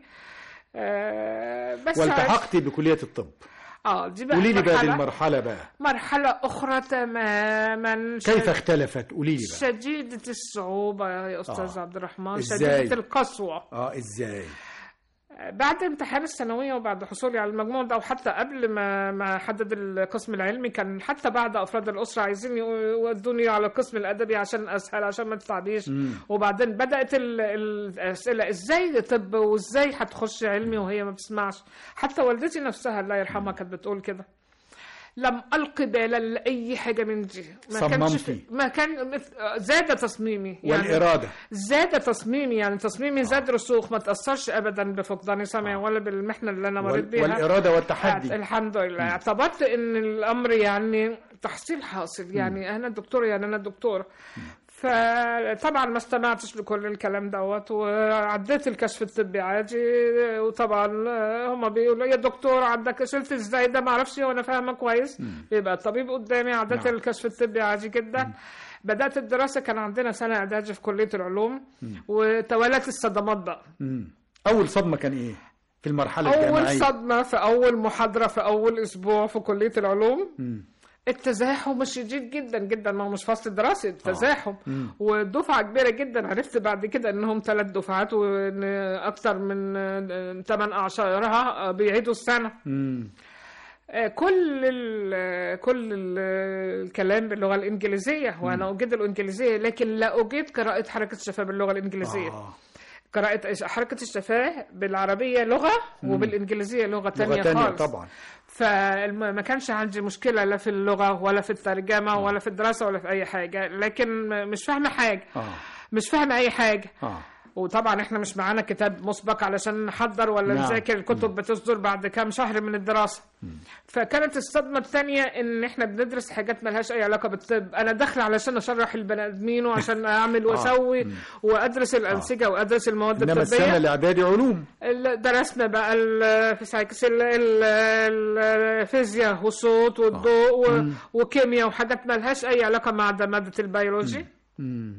آه، بس والتحقت بكلية الطب اه دي بقى قولي لي بقى دي مرحلة- المرحلة بقى مرحلة أخرى تماما كيف اختلفت قولي لي بقى شديدة الصعوبة يا أستاذ آه. عبد الرحمن إزاي؟ شديدة القسوة اه ازاي بعد امتحان الثانوية وبعد حصولي على المجموع ده وحتى قبل ما ما حدد القسم العلمي كان حتى بعد أفراد الأسرة عايزين يودوني على القسم الأدبي عشان أسهل عشان ما تتعبيش وبعدين بدأت ال- الأسئلة إزاي طب وإزاي هتخش علمي وهي ما بتسمعش حتى والدتي نفسها الله يرحمها كانت بتقول كده لم ألقي بالا لأي حاجة من دي ما كانش في صممتي. ما كان مث- زاد تصميمي يعني والإرادة زاد تصميمي يعني تصميمي زاد رسوخ ما تأثرش أبدا بفقدان سمعي ولا بالمحنة اللي أنا مريت وال- بيها والإرادة والتحدي الحمد لله اعتبرت ان الامر يعني تحصيل حاصل يعني انا دكتور يعني انا دكتور فطبعا ما استمعتش لكل الكلام دوت وعديت الكشف الطبي عادي وطبعا هم بيقولوا يا دكتور عندك شلت ازاي ده ما اعرفش وانا فاهمه كويس يبقى الطبيب قدامي عديت نعم. الكشف الطبي عادي جدا بدات الدراسه كان عندنا سنه اعدادي في كليه العلوم وتوالت الصدمات بقى مم. أول صدمة كان إيه في المرحلة أول الجامعية صدمة في أول محاضرة في أول أسبوع في كلية العلوم مم. التزاحم الشديد جدا جدا ما هو مش فصل دراسي التزاحم ودفعة كبيرة جدا عرفت بعد كده انهم ثلاث دفعات وان اكثر من ثمان اعشارها بيعيدوا السنة مم. آه، كل ال كل ال الكلام باللغة الإنجليزية وأنا أجيد الإنجليزية لكن لا أجيد قراءة حركة الشفاه باللغة الإنجليزية آه. قراءة حركة الشفاه بالعربية لغة وبالإنجليزية لغة تانية لغة تانية خالص طبعا فما كانش عندي مشكلة لا في اللغة ولا في الترجمة ولا في الدراسة ولا في أي حاجة لكن مش فاهمة حاجة آه. مش فاهمة أي حاجة آه. وطبعا احنا مش معانا كتاب مسبق علشان نحضر ولا نعم. نذاكر الكتب بتصدر بعد كام شهر من الدراسة فكانت الصدمة الثانية ان احنا بندرس حاجات ملهاش اي علاقة بالطب انا داخلة علشان اشرح البني ادمين وعشان اعمل واسوي وادرس الانسجة وادرس المواد إنما السنة الطبية الإعدادي علوم ال- درسنا بقى الفيزيكس ال- ال- الفيزياء والصوت والضوء و- وكيمياء وحاجات ملهاش اي علاقة مع ده مادة البيولوجي مم.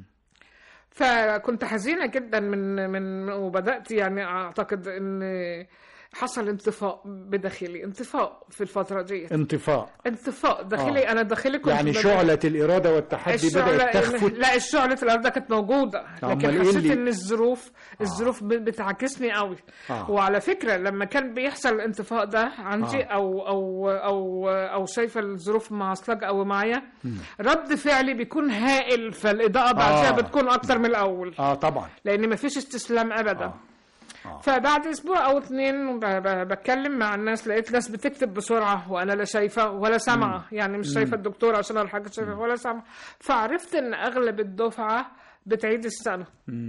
فكنت حزينة جدا من من وبدأت يعني أعتقد إن حصل انطفاء بداخلي انطفاء في الفترة دي انطفاء انطفاء داخلي آه. أنا داخلي كنت يعني بدأ- شعلة الإرادة والتحدي بدأت تخفت لا الشعلة الأرض كانت موجودة لكن أمال إيه حسيت اللي- إن الظروف الظروف ب- بتعكسني قوي آه. وعلى فكرة لما كان بيحصل الانطفاء ده عندي آه. أو أو أو أو شايفة الظروف معصلجة أو معايا رد فعلي بيكون هائل فالإضاءة بعدها آه. بتكون أكتر من الأول آه طبعا لان مفيش استسلام ابدا آه. آه. فبعد اسبوع او اتنين ب- ب- بتكلم مع الناس لقيت ناس بتكتب بسرعه وانا لا شايفه ولا سامعه يعني مش شايفه الدكتور عشان الحاجه شايفه ولا سامعه فعرفت ان اغلب الدفعه بتعيد السنه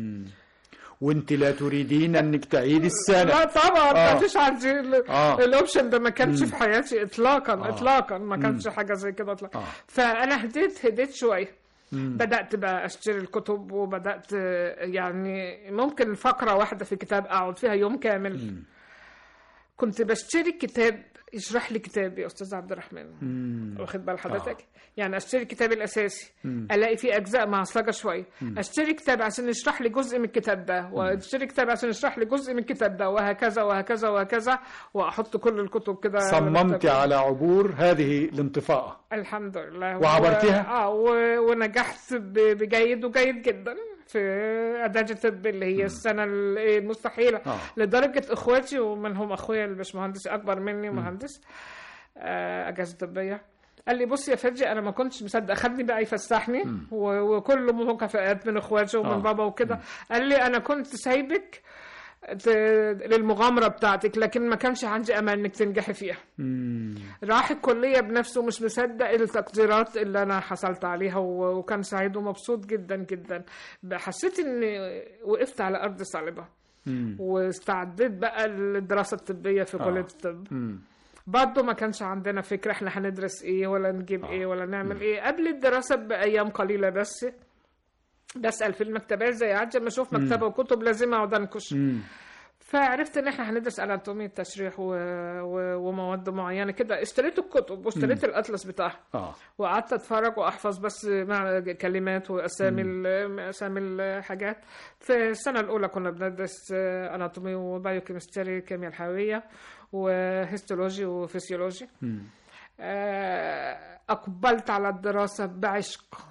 وانت لا تريدين انك تعيد السنة لا طبعا آه. ما فيش عندي ال- آه. الاوبشن ده ما كانش في حياتي اطلاقا اطلاقا ما كانش حاجه زي كده اطلاقا آه. فانا هديت هديت شويه بدات بقى اشتري الكتب وبدات آه، يعني ممكن فقره واحده في كتاب اقعد فيها يوم كامل كنت بشتري كتاب يشرح لي كتاب يا استاذ عبد الرحمن واخد بال حضرتك يعني اشتري الكتاب الاساسي الاقي فيه اجزاء معصلجه شويه اشتري كتاب عشان يشرح لي جزء من الكتاب ده واشتري كتاب عشان يشرح لي جزء من الكتاب ده وهكذا وهكذا وهكذا واحط كل الكتب كده صممت على عبور هذه الانطفاء الحمد لله وعبرتها؟ و... اه و... ونجحت ب... بجيد وجيد جدا في اعداد الطب اللي هي السنه ال- المستحيله آه. لدرجه اخواتي ومنهم اخويا الباشمهندس اكبر مني مهندس آه، اجازه طبيه قال لي بص يا فرجي انا ما كنتش مصدق خدني بقى يفسحني و... وكله مكافآت من اخواتي ومن آه. بابا وكده قال لي انا كنت سايبك ت... للمغامره بتاعتك لكن ما كانش عندي امل انك تنجحي فيها مم. راح الكلية بنفسه مش مصدق التقديرات اللي أنا حصلت عليها و- وكان سعيد ومبسوط جدا جدا حسيت إني وقفت على أرض صلبة مم. واستعديت بقى للدراسة الطبية في كلية الطب مم. برضه ما كانش عندنا فكرة احنا هندرس ايه ولا نجيب ايه ولا نعمل ايه قبل الدراسة بأيام قليلة بس بسأل في المكتبات زي عاد لما اشوف مكتبة وكتب لازم اقعد انكش مم. فعرفت ان احنا هندرس اناتومي تشريح و... و... ومواد معينه كده اشتريت الكتب واشتريت الاطلس بتاعها اه وقعدت اتفرج واحفظ بس مع كلمات واسامي ال- اسامي الحاجات في السنه الاولى كنا بندرس اناتومي وبايوكيمستري الكيمياء الحيويه وهيستولوجي وفسيولوجي آه، اقبلت على الدراسه بعشق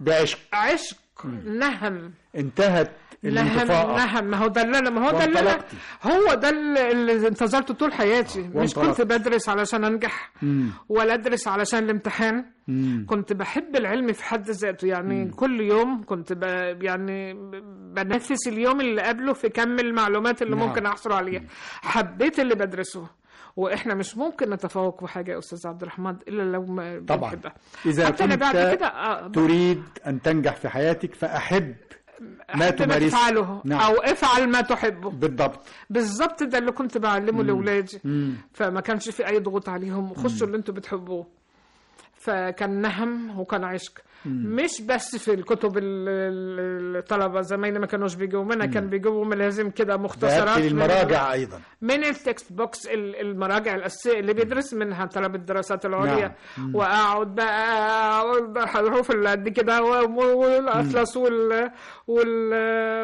بعشق عشق نهم انتهت نهم الانطفاءة نهم ما هو ده اللي انا ما هو ده اللي انا وانطلقتي. هو ده اللي اللي انتظرته طول حياتي مش وانطلقت. كنت بدرس علشان انجح مم. ولا ادرس علشان الامتحان مم. كنت بحب العلم في حد ذاته يعني كل يوم كنت ب... يعني ب- بنفس اليوم اللي قبله في كم المعلومات اللي نعم. ممكن احصل عليها حبيت اللي بدرسه واحنا مش ممكن نتفوق في حاجه يا استاذ عبد الرحمن الا لو ما طبعا كده إذا حتى انا كنت بعد كده آه، تريد أن تنجح في حياتك فأحب ما أحب تمارسه تفعله نعم. او افعل ما تحبه بالضبط بالظبط ده اللي كنت بعلمه لاولادي مم. فما كانش في اي ضغوط عليهم خشوا اللي انتوا بتحبوه فكان نهم وكان عشق مش بس في الكتب ال- ال- الطلبه زمايلي ما كانوش بيجيبوا منها كان بيجيبوا ملازم كده مختصرات ذهبت من- للمراجع أيضا من التكست بوكس ال- المراجع الاساسيه اللي بيدرس منها طلب الدراسات العليا نعم. واقعد بقى اقعد الحروف اللي قد كده و- والاطلس وال وال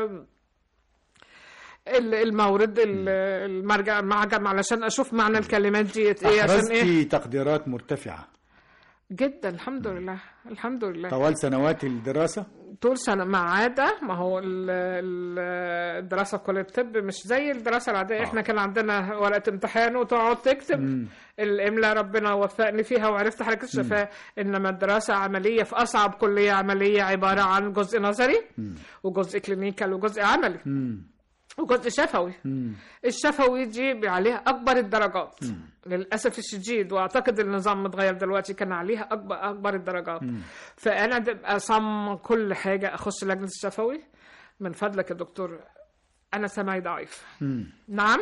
ال- المورد ال- المرجع المعجم علشان اشوف معنى الكلمات دي ايه عشان ايه أحرزتي تقديرات مرتفعة جدا الحمد لله الحمد لله طوال سنوات الدراسة طول سنة ما عدا ما هو ال- ال- الدراسة في كلية الطب مش زي الدراسة العادية احنا كان عندنا ورقة امتحان وتقعد تكتب الإملاء ربنا وفقني فيها وعرفت حركة الشفاء إنما الدراسة عملية في أصعب كلية عملية عبارة عن جزء نظري وجزء كلينيكال وجزء عملي مم. وجزء شفوي مم. الشفوي دي عليها اكبر الدرجات للاسف الشديد واعتقد النظام متغير دلوقتي كان عليها اكبر اكبر الدرجات فانا ببقى صم كل حاجه اخش لجنه الشفوي من فضلك يا دكتور انا سمعي ضعيف مم. نعم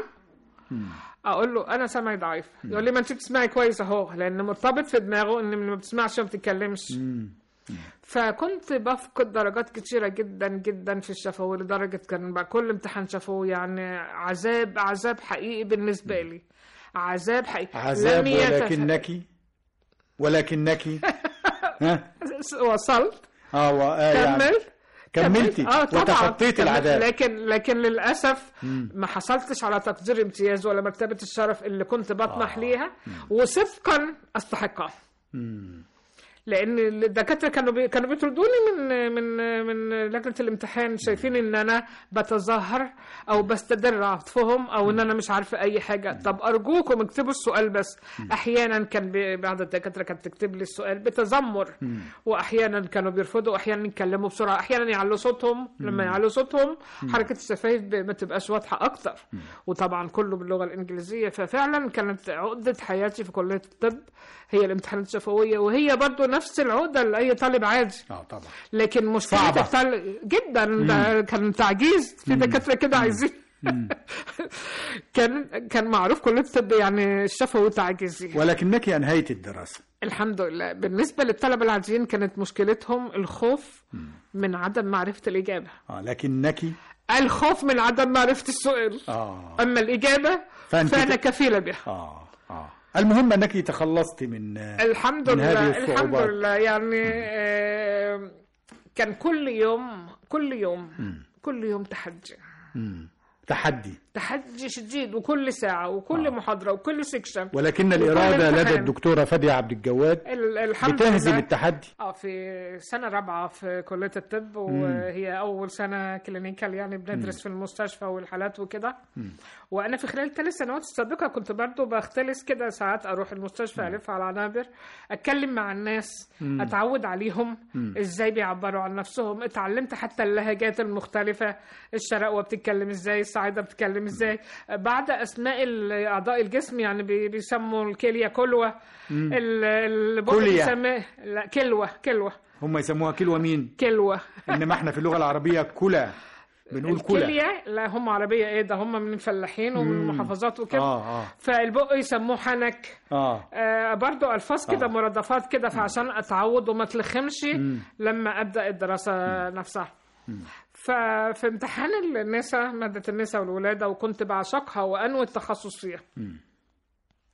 اقول له انا سمعي ضعيف يقول لي ما انت بتسمعي كويس اهو لان مرتبط في دماغه ان ما بتسمعش وما بتتكلمش مم. فكنت بفقد درجات كتيرة جدا جدا في الشفوي لدرجة كان بقى كل امتحان شفوي يعني عذاب عذاب حقيقي بالنسبة لي عذاب حقيقي عذاب لم يتف- ولكنك ولكنك ها وصلت اه و... آه يعني كمل كملتي اه طبعا وتخطيت كمل. العذاب لكن لكن للاسف ما حصلتش على تقدير امتياز ولا مرتبه الشرف اللي كنت بطمح آه. ليها وصدقا استحقها مم. لان الدكاتره كانوا بي... كانوا بيطردوني من من من لجنه الامتحان شايفين ان انا بتظاهر او بستدر عطفهم او ان انا مش عارفه اي حاجه طب ارجوكم اكتبوا السؤال بس احيانا كان بي... بعض الدكاتره كانت تكتب لي السؤال بتذمر واحيانا كانوا بيرفضوا احيانا يتكلموا بسرعه احيانا يعلوا صوتهم لما يعلوا صوتهم حركه الشفايف ب- ما تبقاش واضحه اكتر وطبعا كله باللغه الانجليزيه ففعلا كانت عقده حياتي في كليه الطب هي الامتحانات الشفويه وهي برضو نفس العقده لاي طالب عادي اه طبعا لكن مشكله صعبة. الطالب جدا ده كان تعجيز في دكاتره كده عايزين كان كان معروف كليه الطب يعني الشفوي تعجيزي ولكنك انهيت الدراسه الحمد لله بالنسبه للطلبه العاديين كانت مشكلتهم الخوف من عدم معرفه الاجابه اه لكنك الخوف من عدم معرفه السؤال اه اما الاجابه فأنت فانا ت- كفيله بها اه اه المهم انك تخلصت من آه، الحمد من هذه لله الحمد الصعوبات. لله يعني آه، كان كل يوم كل يوم كل يوم تحدي مم. تحدي تحدي شديد وكل ساعة وكل محاضرة وكل سيكشن ولكن وكل الاراده لدى امتحان. الدكتوره فاديه عبد الجواد ال- الحمد بتهزم لله التحدي اه في سنة رابعة في كلية الطب وهي أول سنة كلينيكال يعني بندرس في المستشفى والحالات وكده وأنا في خلال ثلاث سنوات السابقة كنت برضو بختلس كده ساعات أروح المستشفى ألف على عنابر أتكلم مع الناس أتعود عليهم إزاي بيعبروا عن نفسهم اتعلمت حتى اللهجات المختلفة الشرقوة بتتكلم إزاي الصعيدة بتتكلم إزاي بعد أسماء ال- أعضاء الجسم يعني بي- بيسموا الكلية كلوة ال- البق كلية. بيسميه لا كلوة كلوة هم يسموها كلوة مين كلوة انما احنا في اللغه العربيه كلا بنقول كلا الكلية لا هم عربية ايه ده هم من الفلاحين ومن المحافظات وكده اه اه فالبق يسموه حنك اه آه برضو الفاظ كده آه. مرادفات كده فعشان اتعود وما تلخمش لما ابدا الدراسه نفسها ففي امتحان النساء ماده النساء والولاده وكنت بعشقها وانوي التخصص فيها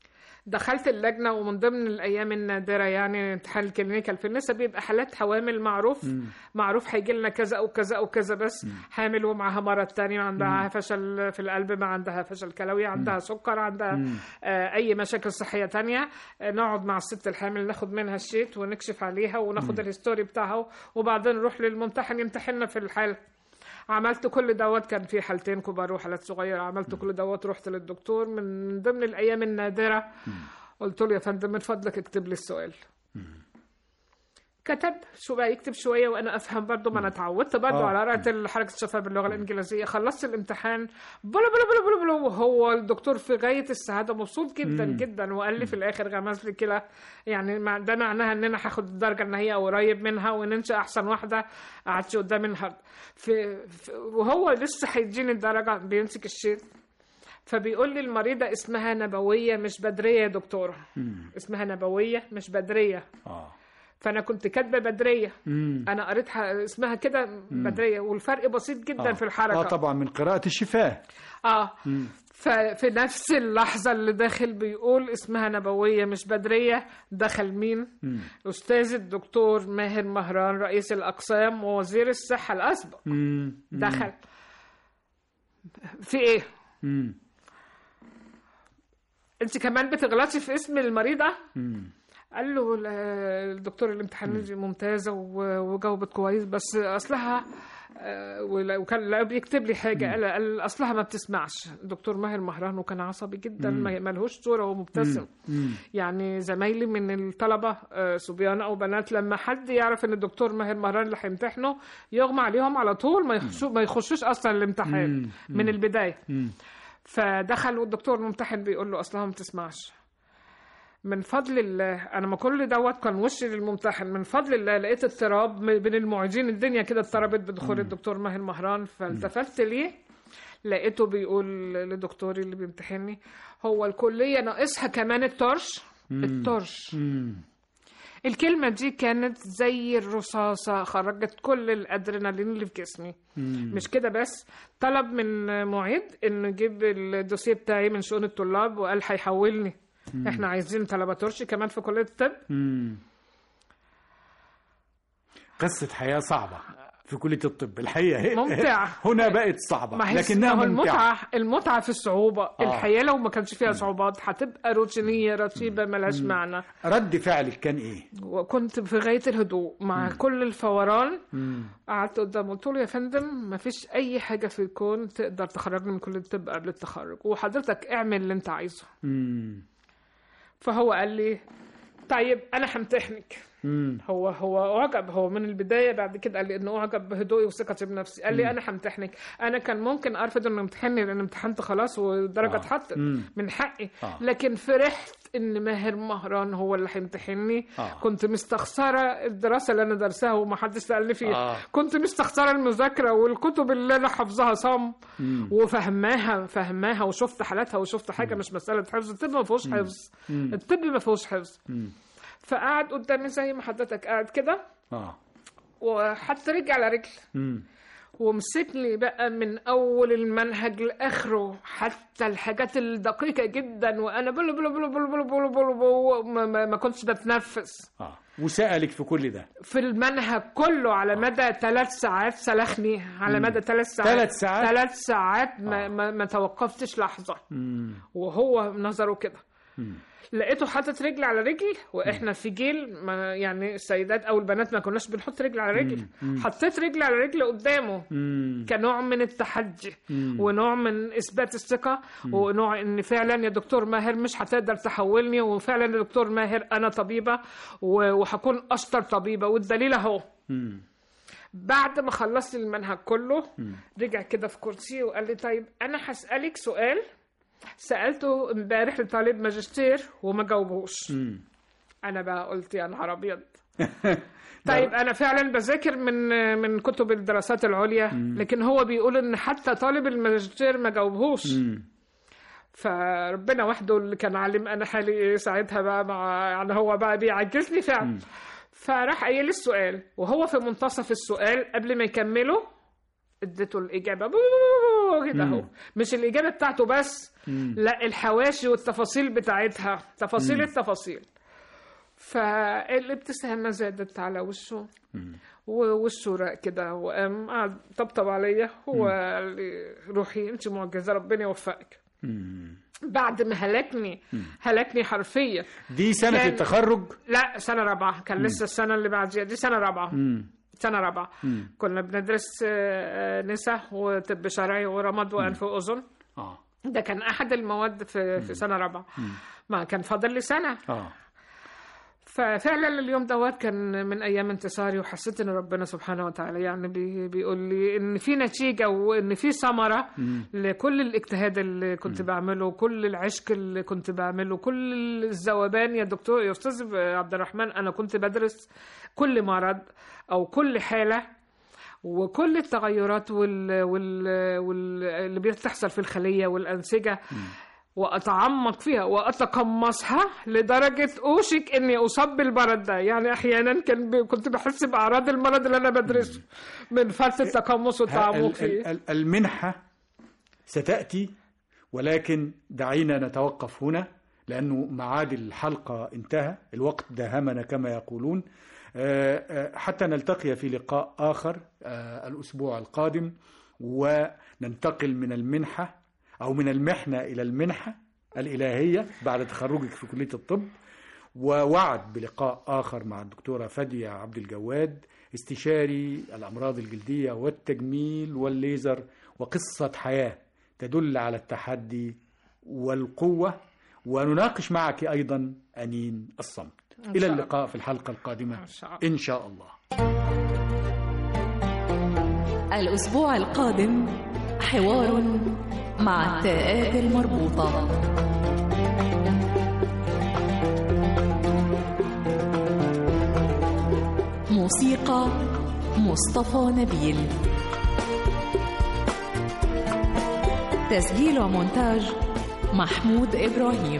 دخلت اللجنه ومن ضمن الايام النادره يعني امتحان الكلينيكال في النساء بيبقى حالات حوامل معروف معروف هيجي لنا كذا او كذا او كذا بس حامل ومعاها مرض تاني عندها فشل في القلب ما عندها فشل كلوي عندها سكر عندها آه اي مشاكل صحيه تانية آه نقعد مع الست الحامل ناخد منها الشيت ونكشف عليها وناخد الهيستوري بتاعها وبعدين نروح للممتحن يمتحننا في الحاله عملت كل دوت كان في حالتين كبار وحالات صغيره عملت كل دوت رحت للدكتور من ضمن الايام النادره قلت له يا فندم من فضلك اكتب لي السؤال كتب شو بقى يكتب شويه وانا افهم برضه ما انا اتعودت برضه آه. على قراءه حركه الشفاه باللغه الانجليزيه خلصت الامتحان بلا بلا بلا بلا بلا وهو الدكتور في غايه السعاده مبسوط جدا جدا وقال لي في الاخر غمز لي كده يعني مع- ده معناها ان انا هاخد الدرجه النهائيه قريب منها وننشا احسن واحده قعدت قدام النهارده في, في وهو لسه هيديني الدرجه بيمسك الشيت فبيقول لي المريضه اسمها نبويه مش بدريه يا دكتوره اسمها نبويه مش بدريه اه فانا كنت كاتبه بدريه مم. انا قريتها اسمها كده بدريه والفرق بسيط جدا آه. في الحركه اه طبعا من قراءة الشفاه اه ففي نفس اللحظه اللي داخل بيقول اسمها نبويه مش بدريه دخل مين استاذ الدكتور ماهر مهران رئيس الاقسام ووزير الصحه الاسبق مم. دخل في ايه مم. انت كمان بتغلطي في اسم المريضه مم. قال له ال- الدكتور الامتحان دي ممتازه و- وجاوبت كويس بس اصلها آه، ول- وكان لا بيكتب لي حاجه قال, قال اصلها ما بتسمعش الدكتور ماهر مهران وكان عصبي جدا ما ملهوش صوره ومبتسم يعني زمايلي من الطلبه آه، صبيان او بنات لما حد يعرف ان الدكتور ماهر مهران اللي هيمتحنه يغمى عليهم على طول ما يخشوا ما يخشوش اصلا الامتحان من البدايه فدخل والدكتور الممتحن بيقول له اصلها ما بتسمعش من فضل الله انا ما كل دوت كان وشي للممتحن من فضل الله لقيت اضطراب م- بين المعيدين الدنيا كده اضطربت بدخول الدكتور ماهر مهران فالتفت ليه لقيته بيقول لدكتوري اللي بيمتحني هو الكليه ناقصها كمان الطرش الطرش مم. الكلمة دي كانت زي الرصاصة خرجت كل الأدرينالين اللي في جسمي مش كده بس طلب من معيد إنه يجيب الدوسيه بتاعي من شؤون الطلاب وقال هيحولني احنا عايزين طلبة ترشي كمان في كلية الطب مم. قصة حياة صعبة في كلية الطب الحقيقة ممتعة. هنا بقت صعبة ما هي لكنها ما هو ممتعة المتعة المتعة في الصعوبة الحياة لو ما كانش فيها صعوبات هتبقى روتينية رتيبة ملهاش معنى رد فعلك كان ايه؟ وكنت في غاية الهدوء مع كل الفوران قعدت قدامه قلت له يا فندم ما فيش أي حاجة في الكون تقدر تخرجني من كلية الطب قبل التخرج وحضرتك اعمل اللي أنت عايزه مم. فهو قال لي طيب أنا همتحنك مم. هو هو اعجب هو من البدايه بعد كده قال لي انه اعجب بهدوئي وثقتي بنفسي قال لي انا همتحنك انا كان ممكن ارفض انه يمتحني لان امتحنت خلاص والدرجه آه. اتحطت مم. من حقي آه. لكن فرحت ان ماهر مهران هو اللي هيمتحني آه. كنت مستخسره الدراسه اللي انا درسها وما حدش سالني فيها آه. كنت مستخسره المذاكره والكتب اللي انا حافظاها صم وفهماها فهماها وشفت حالاتها وشفت حاجه مش مساله حفظ الطب ما فيهوش حفظ الطب ما فيهوش حفظ فقعد قدامي زي ما حضرتك قاعد كده اه وحط رجلي على رجل مم. ومسكني بقى من اول المنهج لاخره حتى الحاجات الدقيقه جدا وانا بلو بلو بلو بلو بلو بلو بلو بلو ما, ما, ما كنتش بتنفس اه وسألك في كل ده في المنهج كله على مدى ثلاث ساعات سلخني على مدى ثلاث ساعات ثلاث ساعات؟ ثلاث ساعات ما, ما, ما توقفتش لحظه مم. وهو نظره كده لقيته حاطط رجل على رجل واحنا في جيل ما يعني السيدات او البنات ما كناش بنحط رجل على رجل حطيت رجل على رجل قدامه مم. كنوع من التحدي ونوع من اثبات الثقه ونوع ان فعلا يا دكتور ماهر مش هتقدر تحولني وفعلا يا دكتور ماهر انا طبيبه و- وهكون اشطر طبيبه والدليل اهو مم. بعد ما خلصت المنهج كله رجع كده في كرسي وقال لي طيب انا هسالك سؤال سالته امبارح لطالب ماجستير وما جاوبوش مم. انا بقى قلت يا نهار ابيض طيب انا فعلا بذاكر من من كتب الدراسات العليا لكن هو بيقول ان حتى طالب الماجستير ما جاوبهوش مم. فربنا وحده اللي كان عالم انا حالي ايه ساعتها بقى مع يعني هو بقى بيعجزني فعلا فراح قايل لي السؤال وهو في منتصف السؤال قبل ما يكمله اديته الاجابه كده اهو مش الاجابه بتاعته بس لا الحواشي والتفاصيل بتاعتها تفاصيل التفاصيل فالابتسامه زادت على وشه ووشه راق كده وقام قعد طبطب عليا وقال لي روحي انت معجزه ربنا يوفقك بعد ما هلكني هلكني حرفيا دي سنة كان- التخرج لا سنه رابعه كان لسه السنه اللي بعديها دي سنه رابعه مم. سنه رابعه كنا بندرس آه، آه، نساء وطب شرعي ورمد وانف واذن اه ده كان احد المواد في في سنه رابعه ما كان فاضل لي سنه اه ففعلا اليوم دوت كان من ايام انتصاري وحسيت ان ربنا سبحانه وتعالى يعني بي بيقول لي ان في نتيجه وان في ثمره لكل الاجتهاد اللي كنت بعمله كل العشق اللي كنت بعمله كل الذوبان يا دكتور يا استاذ عبد الرحمن انا كنت بدرس كل مرض او كل حاله وكل التغيرات وال... وال... وال... اللي بتحصل في الخليه والانسجه واتعمق فيها واتقمصها لدرجه اوشك اني اصاب بالمرض ده يعني احيانا كان ب... كنت بحس باعراض المرض اللي انا بدرسه من فرط التقمص والتعمق ال- ال- فيه ال- المنحة ستأتي ولكن دعينا نتوقف هنا لأنه معاد الحلقة انتهى الوقت داهمنا كما يقولون آه، آه، حتى نلتقي في لقاء آخر آه، الأسبوع القادم وننتقل من المنحة أو من المحنة إلى المنحة الإلهية بعد تخرجك في كلية الطب ووعد بلقاء آخر مع الدكتورة فادية عبد الجواد استشاري الأمراض الجلدية والتجميل والليزر وقصة حياة تدل على التحدي والقوة ونناقش معك أيضا أنين الصمت إلى شاء اللقاء في الحلقة القادمة إن شاء الله. إن شاء الله الأسبوع القادم حوار مع التاءات المربوطة موسيقى مصطفى نبيل تسجيل ومونتاج محمود إبراهيم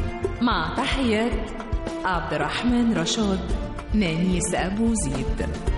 مع تحيات عبد الرحمن رشاد نانيس أبو زيد